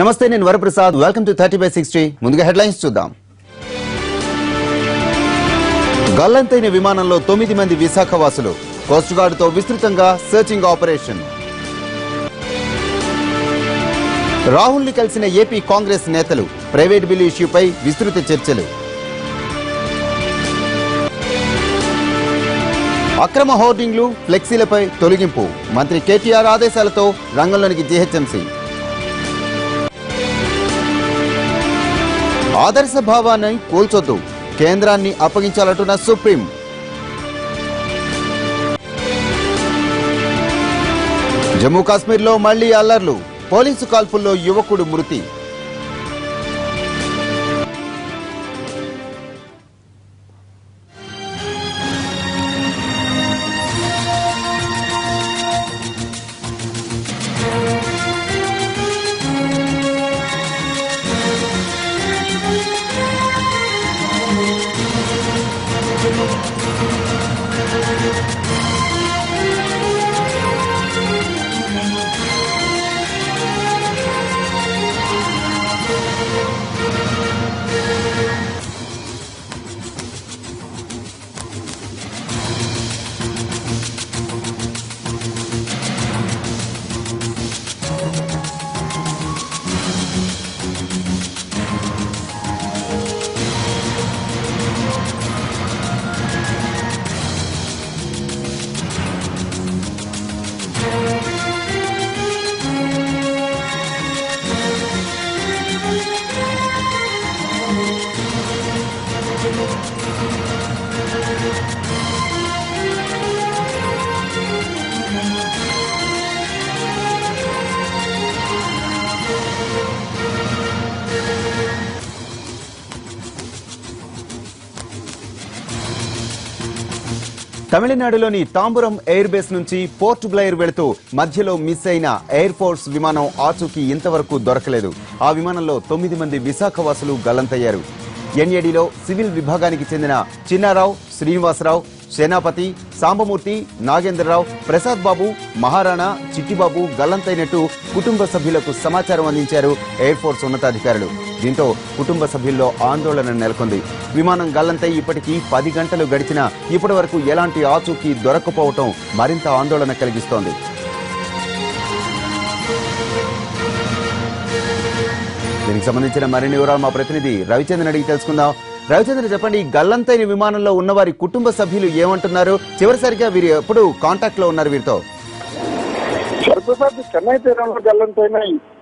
నమస్తే నేను Varaprasad welcome to thirty by sixty ముందుగా హెడ్లైన్స్ చూద్దాం గల్లంతైన విమానంలో తొమ్మిది మంది విశాఖ వాసులు కోస్ట్ గార్డుతో విస్తృతంగా సర్చింగ్ ఆపరేషన్ రాహుల్ ని కలిసిన ఏపీ కాంగ్రెస్ నేతలు ప్రైవేట్ బిల్లు ఇష్యూపై విస్తృత చర్చలు అక్రమ హోర్డింగ్లు ఫ్లెక్సీలపై తొలగింపు మంత్రి కేటీఆర్ ఆదేశాలతో రంగంలోనికి జీహెచ్ఎంసీ ఆదర్శ భావాన్ని కూల్చొద్దు కేంద్రాన్ని అప్పగించాలంటున్న సుప్రీం జమ్మూ కాశ్మీర్లో మళ్లీ అల్లర్లు పోలీసు కాల్పుల్లో యువకుడు మృతి తమిళనాడులోని తాంబురం ఎయిర్ బేస్ నుంచి పోర్ట్ బ్లైర్ వెళుతూ మధ్యలో మిస్ అయిన ఎయిర్ ఫోర్స్ విమానం ఆచూకీ ఇంతవరకు దొరకలేదు ఆ విమానంలో తొమ్మిది మంది విశాఖవాసులు గల్లంతయ్యారు ఎన్ఏడిలో సివిల్ విభాగానికి చెందిన చిన్నారావు శ్రీనివాసరావు సేనాపతి సాంబమూర్తి నాగేంద్రరావు ప్రసాద్ బాబు మహారాణా చిట్టిబాబు గల్లంతైనట్టు కుటుంబ సభ్యులకు సమాచారం అందించారు ఎయిర్ ఫోర్స్ ఉన్నతాధికారులు దీంతో కుటుంబ సభ్యుల్లో ఆందోళన నెలకొంది విమానం గల్లంతై ఇప్పటికీ పది గంటలు గడిచినా ఇప్పటి వరకు ఎలాంటి ఆచూకీ దొరకపోవటం మరింత ఆందోళన కలిగిస్తోంది దీనికి సంబంధించిన మరిన్ని వివరాలు మా ప్రతినిధి రవిచంద్రన్ అడిగి తెలుసుకుందాం రవిచంద్ర చెప్పండి గల్లంతైన విమానంలో ఉన్న వారి కుటుంబ సభ్యులు ఏమంటున్నారు చివరిసరిగా వీరు ఎప్పుడు కాంటాక్ట్ లో ఉన్నారు వీరితో సర్ప్రసాద్ చెన్నై తీరంలో గల్లంతైన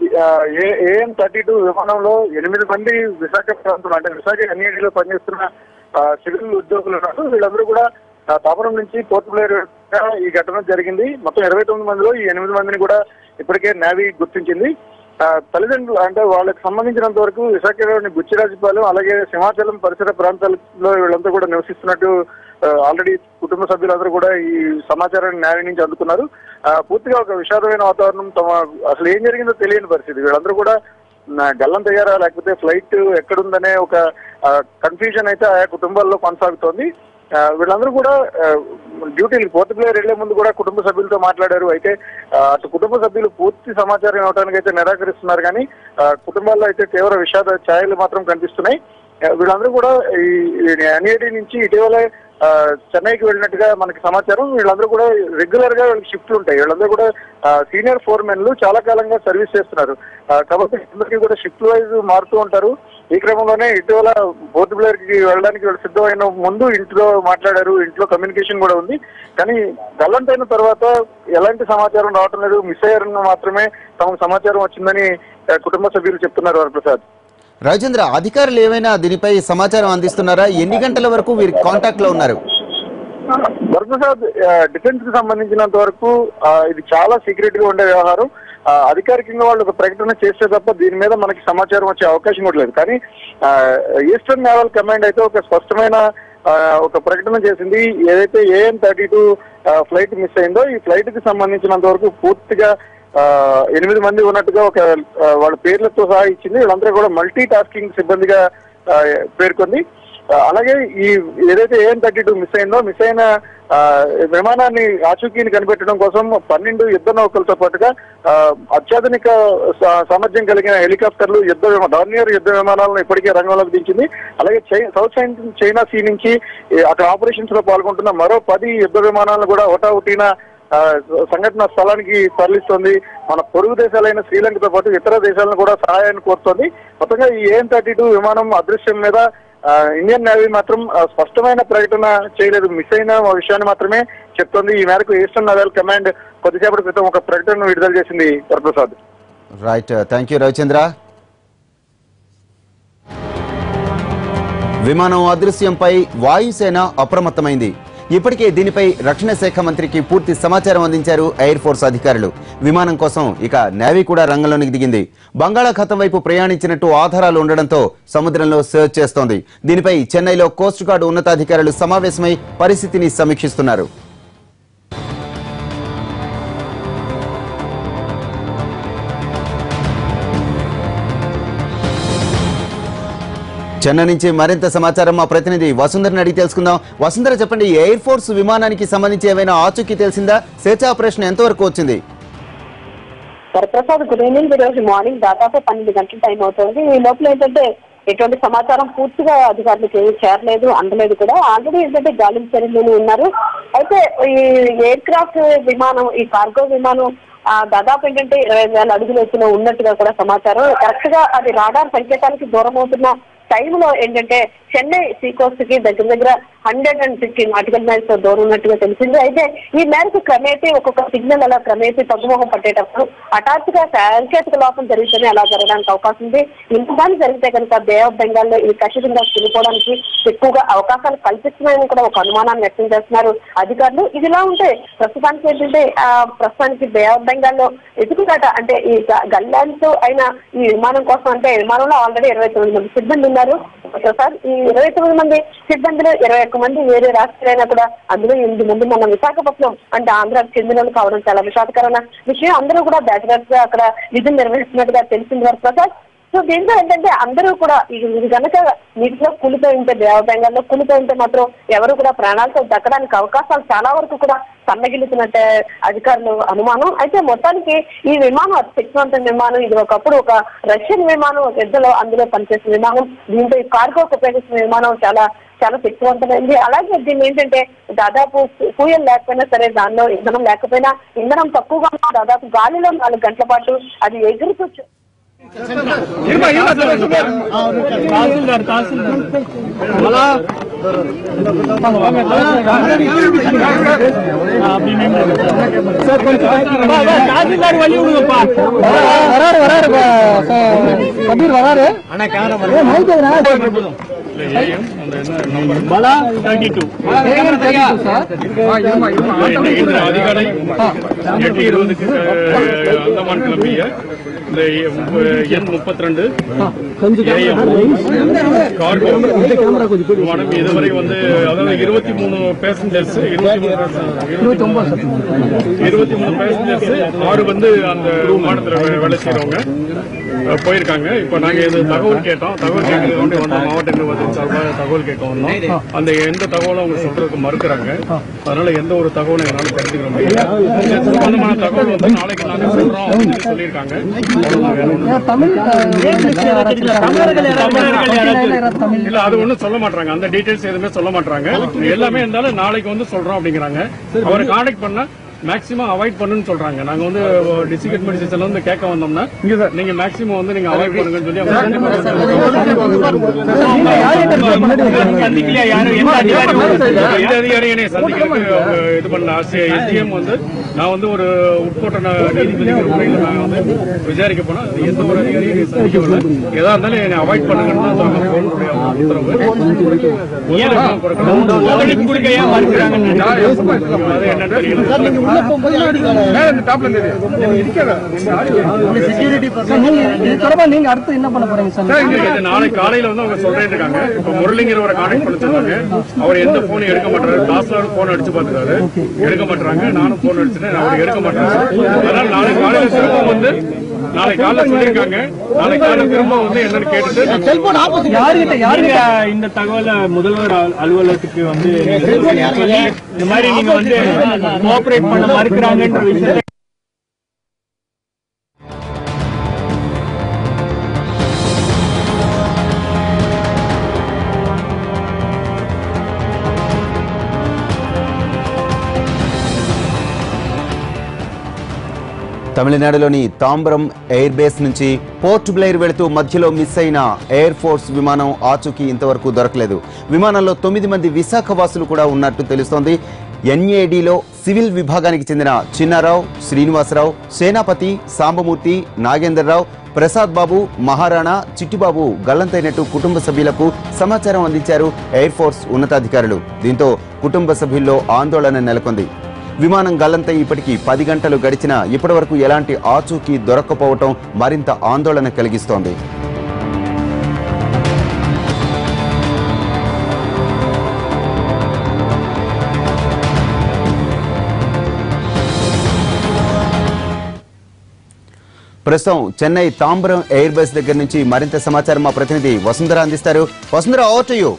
ఏఎన్ థర్టీ టూ విమానంలో ఎనిమిది మంది విశాఖ ప్రాంతం అంటే విశాఖ ఎన్ఈడిలో పనిచేస్తున్న ఆ, సివిల్ ఉద్యోగులు ఉన్నారు వీళ్ళందరూ కూడా ఆ, తాపరం నుంచి పోర్ట్ బ్లేర్ గా ఈ ఘటన జరిగింది మొత్తం ఇరవై తొమ్మిది మందిలో ఈ ఎనిమిది మందిని కూడా ఇప్పటికే నేవీ గుర్తించింది ఆ, తల్లిదండ్రులు అంటే వాళ్ళకి సంబంధించినంత వరకు విశాఖలోని బుచ్చిరాజుపాలెం అలాగే సింహాచలం పరిసర ప్రాంతాల్లో వీళ్ళంతా కూడా నివసిస్తున్నట్టు ఆ, ఆల్రెడీ కుటుంబ సభ్యులందరూ కూడా ఈ సమాచారాన్ని న్యాయం నుంచి అందుకున్నారు ఆ, పూర్తిగా ఒక విషాదమైన వాతావరణం తమ అసలు ఏం జరిగిందో తెలియని పరిస్థితి వీళ్ళందరూ కూడా నా గల్లం తయారా లేకపోతే ఫ్లైట్ ఎక్కడుందనే ఒక కన్ఫ్యూజన్ అయితే ఆయా కుటుంబాల్లో కొనసాగుతోంది ఆ, వీళ్ళందరూ కూడా డ్యూటీలు పోర్ట్ ప్లేయర్ వెళ్లే ముందు కూడా కుటుంబ సభ్యులతో మాట్లాడారు అయితే ఆ, అటు కుటుంబ సభ్యులు పూర్తి సమాచారం ఇవ్వడానికి అయితే నిరాకరిస్తున్నారు కానీ ఆ, కుటుంబాల్లో అయితే తీవ్ర విషాద ఛాయలు మాత్రం కనిపిస్తున్నాయి ఆ, వీళ్ళందరూ కూడా ఈ ఎన్ఏడి నుంచి ఇటీవల ఆ, చెన్నైకి వెళ్ళినట్టుగా మనకి సమాచారం వీళ్ళందరూ కూడా రెగ్యులర్ గా వీళ్ళకి షిఫ్ట్లు ఉంటాయి వీళ్ళందరూ కూడా సీనియర్ ఫోర్ మెన్లు చాలా కాలంగా సర్వీస్ చేస్తున్నారు ఆ, కాబట్టి అందరికీ కూడా షిఫ్ట్ వైజ్ మారుతూ ఉంటారు ఈ క్రమంలోనే ఇటీవల బోర్డు బ్లేర్ కి వెళ్ళడానికి వీళ్ళు సిద్ధమైన ముందు ఇంట్లో మాట్లాడారు ఇంట్లో కమ్యూనికేషన్ కూడా ఉంది కానీ గల్లంతైన తర్వాత ఎలాంటి సమాచారం రావటం లేదు మిస్ అయ్యారని మాత్రమే తమకు సమాచారం వచ్చిందని ఆ, కుటుంబ సభ్యులు చెప్తున్నారు వరప్రసాద్ రవిచంద్ర అధికారులు ఏమైనా దీనిపై సమాచారం అందిస్తున్నారా ఎన్ని గంటల వరకు వీరి కాంటాక్ట్ లో ఉన్నారు వరప్రసాద్ డిఫెన్స్ కి సంబంధించినంత వరకు ఆ, ఇది చాలా సీక్రెట్ గా ఉండే వ్యవహారం ఆ, అధికారికంగా వాళ్ళు ఒక ప్రకటన చేస్తే తప్ప దీని మీద మనకి సమాచారం వచ్చే అవకాశం కూడా లేదు కానీ ఈస్టర్న్ నేవల్ కమాండ్ అయితే ఒక స్పష్టమైన ఆ, ఒక ప్రకటన చేసింది ఏదైతే AN thirty two flight miss అయిందో ఈ ఫ్లైట్ కి సంబంధించినంత వరకు పూర్తిగా ఆ, ఎనిమిది మంది ఉన్నట్టుగా ఒక ఆ, వాళ్ళ పేర్లతో సహా ఇచ్చింది వీళ్ళందరూ కూడా మల్టీ టాస్కింగ్ సిబ్బందిగా ఆ, పేర్కొంది ఆ, అలాగే ఈ ఏదైతే ఏఎన్ థర్టీ టూ మిస్ అయిందో మిస్ అయిన ఆ, విమానాన్ని ఆచూకీని కనిపెట్టడం కోసం పన్నెండు యుద్ధ నౌకలతో పాటుగా ఆ, అత్యాధునిక స- సామర్థ్యం కలిగిన హెలికాప్టర్లు యుద్ధ విమా- డార్నియర్ యుద్ధ విమానాలను ఇప్పటికే రంగంలోకి దించింది అలాగే చై- సౌత్ చైన్ చైనా సీ నుంచి ఈ అక్కడ ఆపరేషన్స్ లో పాల్గొంటున్న మరో పది యుద్ధ విమానాలను కూడా హుటాహుటిన ఆ, సంఘటన స్థలానికి తరలిస్తోంది మన పొరుగు దేశాలైన శ్రీలంకతో పాటు ఇతర దేశాలను కూడా సహాయాన్ని కోరుతోంది మొత్తంగా ఈ ఏఎన్ థర్టీ టూ విమానం అదృశ్యం మీద ఆ, ఇండియన్ నేవీ మాత్రం ఆ, స్పష్టమైన ప్రకటన చేయలేదు మిస్ అయిన విషయాన్ని మాత్రమే చెప్తోంది ఈ మేరకు ఈస్టర్న్ నవల్ కమాండ్ కొద్దిసేపటి క్రితం ఒక ప్రకటనను విడుదల చేసింది Varaprasad right thank you Ravichandra విమానం అదృశ్యంపై వాయుసేన అప్రమత్తమైంది ఇప్పటికే దీనిపై రక్షణ శాఖ మంత్రికి పూర్తి సమాచారం అందించారు ఎయిర్ ఫోర్స్ అధికారులు విమానం కోసం ఇక నేవీ కూడా రంగంలోనికి దిగింది బంగాళాఖాతం వైపు ప్రయాణించినట్టు ఆధారాలు ఉండడంతో సముద్రంలో సెర్చ్ చేస్తోంది దీనిపై చెన్నైలో కోస్ట్ గార్డ్ ఉన్నతాధికారులు సమావేశమై పరిస్థితిని సమీక్షిస్తున్నారు చెన్నై నుంచి మరింత సమాచారం మా ప్రతినిధి వసుంధరని అడిగి తెలుసుకుందాం వసుంధర చెప్పండి ఎయిర్ ఫోర్స్ విమానానికి సంబంధించి ఏమైనా ఆచూకీ తెలిసిందా సెర్చ్ ఆపరేషన్ ఎంతవరకు వచ్చింది వరప్రసాద్ గుడ్ ఈవినింగ్ ఈ రోజు మార్నింగ్ దాదాపు పన్నెండు గంటల టైం అవుతుంది ఈ లోపల ఏంటంటే ఎటువంటి సమాచారం పూర్తిగా అధికారులకు ఏమీ చేరలేదు అందలేదు కూడా ఆల్రెడీ ఏంటంటే గాలి చర్యలు ఉన్నారు అయితే ఈ ఎయిర్ క్రాఫ్ట్ విమానం ఈ కార్గో విమానం ఆ, దాదాపు ఏంటంటే ఇరవై వేల అడుగుల ఎత్తున ఉన్నట్టుగా కూడా సమాచారం కరెక్ట్ గా అది రాడార్ సంకేతానికి దూరం అవుతున్న టైంలో ఏంటంటే చెన్నై సీ కోస్ట్ కి దగ్గర దగ్గర hundred and fifty nautical miles దూరం ఉన్నట్టుగా తెలిసింది అయితే ఈ మేరకు క్రమేపీ ఒక్కొక్క సిగ్నల్ అలా క్రమేపీ తగ్గుముఖం పట్టేటప్పుడు హఠాత్తుగా సాంకేతిక లోపం జరిగితేనే అలా జరగడానికి అవకాశం ఉంది ఇంతగాని జరిగితే కనుక బే ఆఫ్ బెంగాల్ లో ఇది ఖచ్చితంగా తిరిగిపోవడానికి ఎక్కువగా అవకాశాలు కల్పిస్తున్నాయని కూడా ఒక అనుమానాన్ని వ్యక్తం చేస్తున్నారు అధికారులు ఇదిలా ఉంటే ప్రస్తుతానికి ఏంటంటే ఆ, ప్రస్తుతానికి బే ఆఫ్ బెంగాల్ లో ఎదుగుదాట అంటే ఈ గల్లాన్స్ అయిన ఈ విమానం కోసం అంటే విమానంలో ఆల్రెడీ ఇరవై తొమ్మిది మంది సిబ్బంది ఉన్నారు సార్ ఈ ఇరవై తొమ్మిది మంది సిబ్బందిలో ఇరవై ఒక్క మంది వేరే రాష్ట్రాలైనా కూడా అందులో ఎనిమిది మంది మన విశాఖపట్నం అంటే ఆంధ్రాకు చెందిన వాళ్ళు కావడం చాలా విషాదకరమైన విషయం అందరూ కూడా బ్యాచిలర్స్ గా అక్కడ విధులు నిర్వహిస్తున్నట్టుగా తెలిసింది వరకు ప్రసాద్ సో దీంతో ఏంటంటే అందరూ కూడా ఇది ఇది కనుక నీటిలో కూలిపోయి ఉంటే దేవబెంగాల్లో కూలిపోయి ఉంటే మాత్రం ఎవరు కూడా ప్రాణాలతో దక్కడానికి అవకాశాలు చాలా వరకు కూడా సన్నగిలుతున్నట్టే అధికారులు అనుమానం అయితే మొత్తానికి ఈ విమానం అతి శక్తివంతమైన విమానం ఇది ఒకప్పుడు ఒక రష్యన్ విమానం యుద్ధలో అందులో పనిచేసిన విమానం దీంతో ఈ కార్గోకు ఉపయోగిస్తున్న విమానం చాలా చాలా శక్తివంతమైంది అలాగే దీన్ని ఏంటంటే దాదాపు ఫ్యూయల్ లేకపోయినా సరే దానిలో ఇంధనం లేకపోయినా ఇంధనం తక్కువగా ఉన్న దాదాపు గాలిలో నాలుగు గంటల పాటు అది ఎగురుతూ తహసీల్దార్ తహసీల్దార్ అలా తహసీల్దార్ వల్లి ఉడుగప్ప வராரு வராரு கபீர் வராரு பலா தேர்ட்டி டூ அதிகாலை எட்டு இருபதுக்கு அஹ், அந்தமான் கிளம்பிய இந்த எண் முப்பத்தி ரெண்டு கார்கோ விமானம் இதுவரை வந்து அதாவது இருபத்தி மூணு பேசஞ்சர்ஸ் இருபத்தி மூணு இருபத்தி மூணு பேசஞ்சர்ஸ் ஆறு வந்து அந்த விமானத்துல வே- வேலை செய்யறவங்க அஹ், போயிருக்காங்க இப்ப நாங்க இது தகவல் கேட்டோம் தகவல் கேட்கறது வந்து வந்த மாவட்ட நிர்வாகத்தின் சார்பாக தகவல் கேட்க வந்தோம் அந்த எந்த தகவலும் அவங்க சொல்றதுக்கு மறுக்கிறாங்க அதனால எந்த ஒரு தகவலும் என்னால தெரிஞ்சுக்கிற முடியல இது சம்பந்தமான தகவல் வந்து நாளைக்கு நாங்க சொல்றோம் அப்படின்னு சொல்லியிருக்காங்க அவ்வளவுதான், வேற ஒண்ணும் இல்ல. தமிழ் தமிழர்கள் யாராவது தமிழ் இல்ல அது ஒண்ணும் சொல்ல மாட்டாங்க அந்த டீடைல்ஸ் எதுவுமே சொல்ல மாட்டாங்க எல்லாமே இருந்தாலும் நாளைக்கு வந்து சொல்றோம் அப்படிங்கிறாங்க அவரை கான்டாக்ட் பண்ணா மேக்ஸிமம் அவாய்ட் பண்ணுன்னு சொல்றாங்க நாங்க வந்து டிஸ்ட்ரிக்ட் அட்மினிஸ்ட்ரேஷன்ல வந்து கேட்க வந்தோம்னா நீங்க மேக்ஸிமம் வந்து நீங்க அவாய்ட் பண்ணுங்கன்னு சொல்லி அவங்க சந்திக்கலையா யாரும் எந்த அதிகாரி இந்த அதிகாரி என்னை சந்திக்கிறதுக்கு அவங்க இது பண்ண எஸ்டிஎம் வந்து நான் வந்து ஒரு உட்கோட்ட நீதிபதிங்கிற முறையில் நான் வந்து விசாரிக்க போனா அது எந்த ஒரு அதிகாரியும் என்னை சந்திக்கவில்லை எதா இருந்தாலும் என்னை அவாய்ட் பண்ணுங்கன்னு தான் அவங்க போனுடைய உத்தரவு ஒத்துழைப்பு கொடுக்கணும். ஒத்துழைப்பு கொடுக்க ஏன் மறுக்கிறாங்க அது என்னன்னு தெரியல இது தொடர்பா நீங்க அடுத்து என்ன பண்ண போறீங்க சார் இது நாளை காலையில வந்து அவங்க சொல்றேன்னு இருக்காங்க இப்ப முரளிங்கிறவரை கான்டாக்ட் பண்ண சொன்னாங்க அவர் எந்த போன் எடுக்க மாட்டாரு தாஸ்லாரும் போன் அடிச்சு பாத்துக்காரு எடுக்க மாட்டாங்க நானும் போன் அடிச்சுட்டேன் அவர் எடுக்க மாட்டாரு அதனால நாளை காலையில திரும்ப வந்து நாளைக்கு காலைல சொல்லியிருக்காங்க நாளைக்கு காலைல திரும்ப வந்து என்னன்னு கேட்டுட்டு நாங்க யாருகிட்ட நீங்க யாருகிட்ட இந்த தகவலை முதல்வர் அல்- அலுவலகத்துக்கு வந்து நீங்க சொல்லி இந்த மாதிரி நீங்க வந்து கோஆபரேட் பண்ண மறுக்கிறாங்கன்ற விஷயத்தை తమిళనాడులోని తాంబరం ఎయిర్ బేస్ నుంచి పోర్ట్ బ్లెయిర్ వెళుతూ మధ్యలో మిస్ అయిన ఎయిర్ ఫోర్స్ విమానం ఆచూకీ ఇంతవరకు దొరకలేదు విమానంలో తొమ్మిది మంది విశాఖ వాసులు కూడా ఉన్నట్టు తెలుస్తోంది ఎన్ఏడిలో సివిల్ విభాగానికి చెందిన చిన్నారావు శ్రీనివాసరావు సేనాపతి సాంబమూర్తి నాగేందర్రావు ప్రసాద్ బాబు మహారాణా చిట్టిబాబు గల్లంతైనట్టు కుటుంబ సభ్యులకు సమాచారం అందించారు ఎయిర్ ఫోర్స్ ఉన్నతాధికారులు దీంతో కుటుంబ సభ్యుల్లో ఆందోళన నెలకొంది విమానం గల్లంతై ఇప్పటికీ పది గంటలు గడిచినా ఇప్పటివరకు ఎలాంటి ఆచూకీ దొరక్కపోవటం మరింత ఆందోళన కలిగిస్తోంది ప్రస్తుతం చెన్నై తాంబరం ఎయిర్ బేస్ దగ్గర నుంచి మరింత సమాచారం మా ప్రతినిధి వసుంధర అందిస్తారు వసుంధర ఓవర్ టు యూ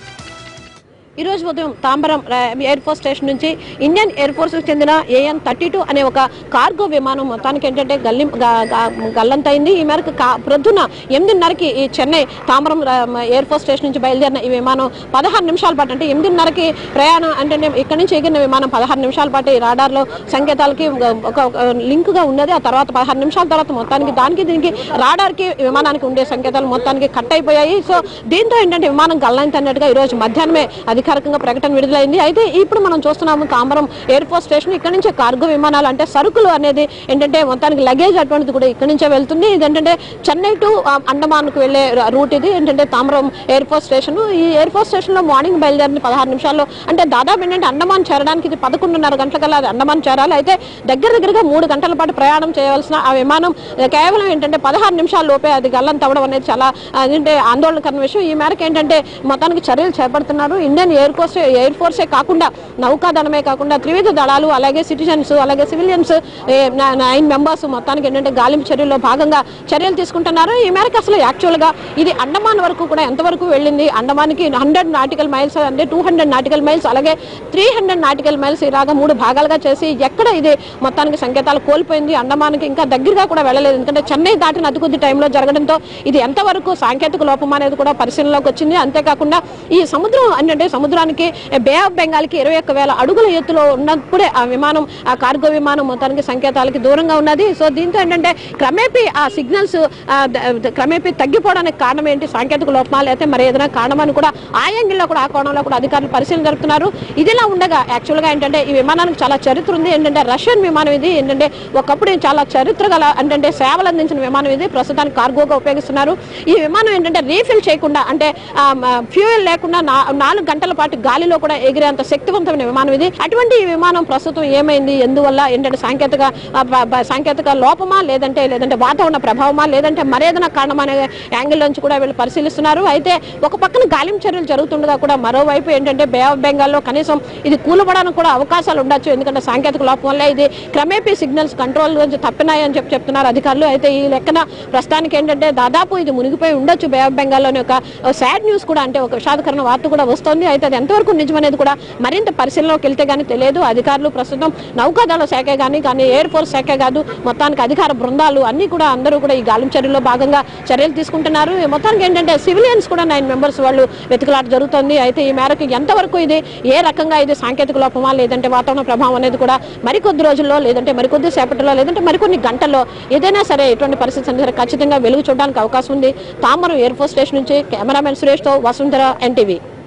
ఈ రోజు ఉదయం తాంబరం రా- ఎయిర్ ఫోర్స్ స్టేషన్ నుంచి ఇండియన్ ఎయిర్ ఫోర్స్ కు చెందిన ఏఎన్ థర్టీ టూ అనే ఒక కార్గో విమానం మొత్తానికి ఏంటంటే గల్లి గ- గ- గల్లంతైంది ఈ మేరకు కా- ప్రొద్దున ఎనిమిదిన్నరకి ఈ చెన్నై తాంబరం రా- ఎయిర్ ఫోర్స్ స్టేషన్ నుంచి బయలుదేరిన ఈ విమానం పదహారు నిమిషాల పాటు అంటే ఎనిమిదిన్నరకి ప్రయాణం అంటే ఇక్కడి నుంచి ఎగిరిన విమానం పదహారు నిమిషాల పాటు ఈ రాడార్లో సంకేతాలకి ఒక ఒక లింక్ గా ఉన్నది ఆ తర్వాత పదహారు నిమిషాల తర్వాత మొత్తానికి దానికి దీనికి రాడార్ కి విమానానికి ఉండే సంకేతాలు మొత్తానికి కట్ అయిపోయాయి సో దీంతో ఏంటంటే విమానం గల్లంతన్నట్టుగా ఈ రోజు మధ్యాహ్నమే అధికారికంగా ప్రకటన విడుదలైంది అయితే ఇప్పుడు మనం చూస్తున్నాము తాంబరం ఎయిర్ ఫోర్స్ స్టేషన్ ఇక్కడ నుంచి కార్గో విమానాలు అంటే సరుకులు అనేది ఏంటంటే మొత్తానికి లగేజ్ అటువంటిది కూడా ఇక్కడ నుంచే వెళ్తుంది ఇది ఏంటంటే చెన్నై టు అండమాన్కు వెళ్లే రూట్ ఇది ఏంటంటే తాంబరం ఎయిర్ ఫోర్స్ స్టేషన్ ఈ ఎయిర్ ఫోర్స్ స్టేషన్ లో మార్నింగ్ బయలుదేరిన పదహారు నిమిషాల్లో అంటే దాదాపు ఏంటంటే అండమాన్ చేరడానికి ఇది పదకొండున్నర గంటలకల్లా అది అండమాన్ చేరాలి అయితే దగ్గర దగ్గరగా మూడు గంటల పాటు ప్రయాణం చేయవలసిన ఆ విమానం కేవలం ఏంటంటే పదహారు నిమిషాల లోపే అది గల్లం తవ్వడం అనేది చాలా అదేంటే ఆందోళనకరమైన విషయం ఈ మేరకు ఏంటంటే మొత్తానికి చర్యలు చేపడుతున్నారు ఇండియన్ ఎయిర్ ఫోర్స్ ఎయిర్ ఫోర్సే కాకుండా నౌకాదళమే కాకుండా త్రివిధ దళాలు అలాగే సిటిజన్స్ అలాగే సివిలియన్స్ నైన్ మెంబర్స్ మొత్తానికి ఏంటంటే గాలింపు చర్యల్లో భాగంగా చర్యలు తీసుకుంటున్నారు ఈ మేరకు అసలు యాక్చువల్ గా ఇది అండమాన్ వరకు కూడా ఎంతవరకు వెళ్ళింది అండమాన్కి హండ్రెడ్ నాటికల్ మైల్స్ అంటే టూ హండ్రెడ్ నాటికల్ మైల్స్ అలాగే త్రీ హండ్రెడ్ నాటికల్ మైల్స్ ఇలాగా మూడు భాగాలుగా చేసి ఎక్కడ ఇది మొత్తానికి సంకేతాలు కోల్పోయింది అండమాన్కి ఇంకా దగ్గరగా కూడా వెళ్ళలేదు ఎందుకంటే చెన్నై దాటిన అతి కొద్ది టైంలో జరగడంతో ఇది ఎంతవరకు సాంకేతిక లోపం అనేది కూడా పరిశీలనలోకి వచ్చింది అంతేకాకుండా ఈ సముద్రం అంటే సముద్రానికి బే ఆఫ్ బెంగాల్కి ఇరవై ఒక్క వేల అడుగుల ఎత్తులో ఉన్నప్పుడే ఆ విమానం ఆ కార్గో విమానం మొత్తానికి సంకేతాలకి దూరంగా ఉన్నది సో దీంతో ఏంటంటే క్రమేపీ ఆ సిగ్నల్స్ క్రమేపీ తగ్గిపోవడానికి కారణం ఏంటి సాంకేతిక లోపమా లేకపోతే మరి ఏదైనా కారణమని కూడా ఆ యాంగిల్లో కూడా ఆ కోణంలో కూడా అధికారులు పరిశీలన జరుపుతున్నారు ఇదిలా ఉండగా యాక్చువల్గా ఏంటంటే ఈ విమానానికి చాలా చరిత్ర ఉంది ఏంటంటే రష్యన్ విమానం ఇది ఏంటంటే ఒకప్పుడు చాలా చరిత్ర గల అంటే సేవలు అందించిన విమానం ఇది ప్రస్తుతానికి కార్గోగా ఉపయోగిస్తున్నారు ఈ విమానం ఏంటంటే రీఫిల్ చేయకుండా అంటే ఫ్యూయల్ లేకుండా నా- నాలుగు గంటల పాటు గాలిలో కూడా ఎగిరేంత శక్తివంతమైన విమానం ఇది అటువంటి ఈ విమానం ప్రస్తుతం ఏమైంది ఎందువల్ల ఏంటంటే సాంకేతిక ఆ, బ- బ- సాంకేతిక లోపమా లేదంటే లేదంటే వాతావరణ ప్రభావమా లేదంటే మరేదైనా కారణమా అనే యాంగిల్ నుంచి కూడా వీళ్ళు పరిశీలిస్తున్నారు అయితే ఒక పక్కన గాలింపు చర్యలు జరుగుతుండగా కూడా మరోవైపు ఏంటంటే బే ఆఫ్ బెంగాల్లో కనీసం ఇది కూలబడడానికి కూడా అవకాశాలు ఉండొచ్చు ఎందుకంటే సాంకేతిక లోపం వల్ల ఇది క్రమేపీ సిగ్నల్స్ కంట్రోల్ నుంచి తప్పినాయి అని చెప్పి చెప్తున్నారు అధికారులు అయితే ఈ లెక్కన ప్రస్తుతానికి ఏంటంటే దాదాపు ఇది మునిగిపోయి ఉండొచ్చు బే ఆఫ్ బెంగాల్లోని ఒక సాడ్ న్యూస్ కూడా అంటే ఒక విషాదకరణ వార్త కూడా వస్తుంది అయితే అది ఎంతవరకు నిజమనేది కూడా మరింత పరిశీలనలోకి వెళ్తే కానీ తెలియదు అధికారులు ప్రస్తుతం నౌకాదళ శాఖ కానీ కానీ ఎయిర్ ఫోర్స్ శాఖ కాదు మొత్తానికి అధికార బృందాలు అన్ని కూడా అందరూ కూడా ఈ గాలింపు చర్యల్లో భాగంగా చర్యలు తీసుకుంటున్నారు ఈ మొత్తానికి ఏంటంటే సివిలియన్స్ కూడా నైన్ మెంబర్స్ వాళ్ళు వెతుకులాట జరుగుతుంది అయితే ఈ మేరకు ఎంతవరకు ఇది ఏ రకంగా ఇది సాంకేతిక లోపమా లేదంటే వాతావరణ ప్రభావం అనేది కూడా మరికొద్ది రోజుల్లో లేదంటే మరికొద్ది సేపటిలో లేదంటే మరికొన్ని గంటల్లో ఏదైనా సరే ఎటువంటి పరిస్థితి అయినా సరే ఖచ్చితంగా వెలుగు చూడడానికి అవకాశం ఉంది తామరం ఎయిర్ ఫోర్స్ స్టేషన్ నుంచి కెమెరామెన్ సురేష్తో వసుంధర ఎన్టీవీ